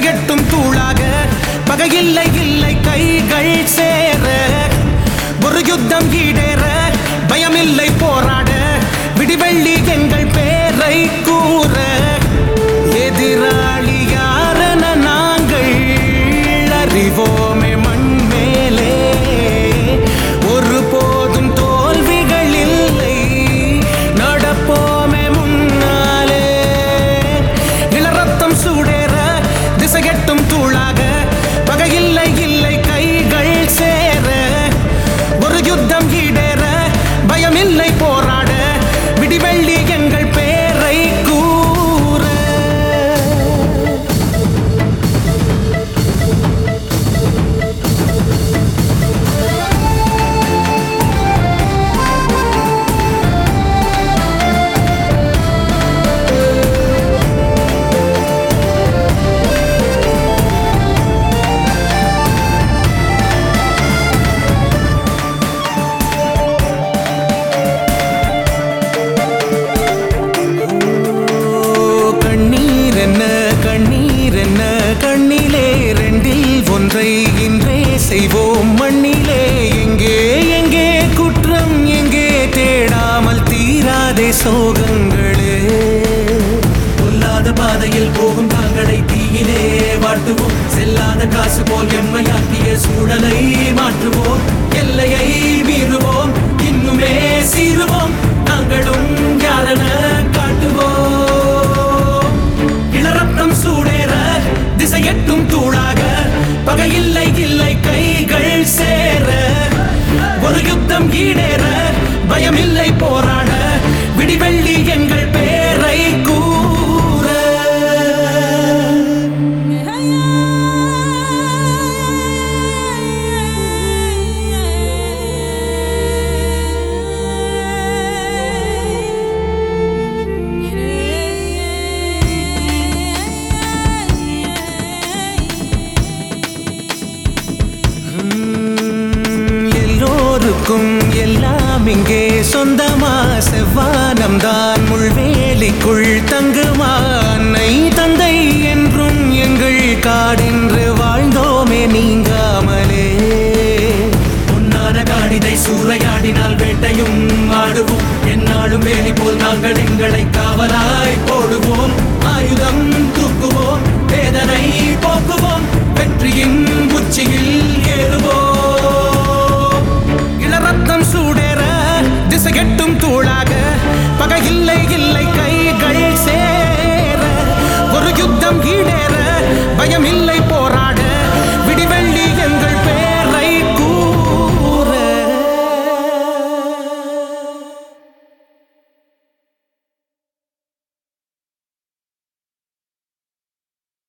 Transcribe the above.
திசையெட்டும் தூளாக பகையில்லை இல்லை கைகள் சேர ஒரு யுத்தம் ஈடேற பயமில்லை போராட விடிவெள்ளி எங்கள் பேரை கூற எதிராளி யாரென நாங்கள் அறிவோமே மண் மேலே ஒரு போதும் தோல்விகள் இல்லை நடப்போமே முன்னாலே இளரத்தம் சூடேற திசையெட்டும் தூளாக பகையில்லை இல்லை கைகள் சேர ஒரு யுத்தம் ஈடேற பயமில்லை போராட விடிவெள்ளி எங்கள் பேரை கூற கண்ணீர் என்ன கண்ணீர் என்ன கண்ணிலே ரெண்டில் ஒன்றை இன்றே செய்வோம் மண்ணிலே எங்கே எங்கே குற்றம் எங்கே தேடாமல் தீராதே சோகங்களே பொல்லாத பாதையில் போகும் தாங்களை தீயிலே வாட்டுவோம் செல்லாத காசு போல் எம்மையாக்கிய சூழலை மாற்றுவோம் எல்லையை மீறுவோம் இன்னுமே சீருவோம் நாங்களும் யாரென காட்டுவோம் இளரத்தம் சூடேற திசையெட்டும் தூளாக பகையில்லை இல்லை கைகள் சேர ஒரு யுத்தம் ஈடேற பயமில்லை போராட விடிவெள்ளி எங்கள் பேரை கூற உம், எல்லோருக்கும் எல்லாம் இங்கே சொந்தமா செவ்வானம் தான் முள்வேலிக்குள் தங்குமா அன்னை தந்தை என்றும் எங்கள் காடென்று வாழ்ந்தோமே நீங்காமலே பொன்னான காடிதை சூறையாடினால் வேட்டையும் ஆடுவோம் என்னாலும் வேலி போல் நாங்கள் எங்களை காவலாய் போடுவோம் ஆயுதம் தூக்குவோம் வேதனை போக்குவோம் வெற்றியின் உச்சியில் ஏறுவோம் இளரத்தம் சூடேற திசையெட்டும் தூளாக பகையில்லை இல்லை கை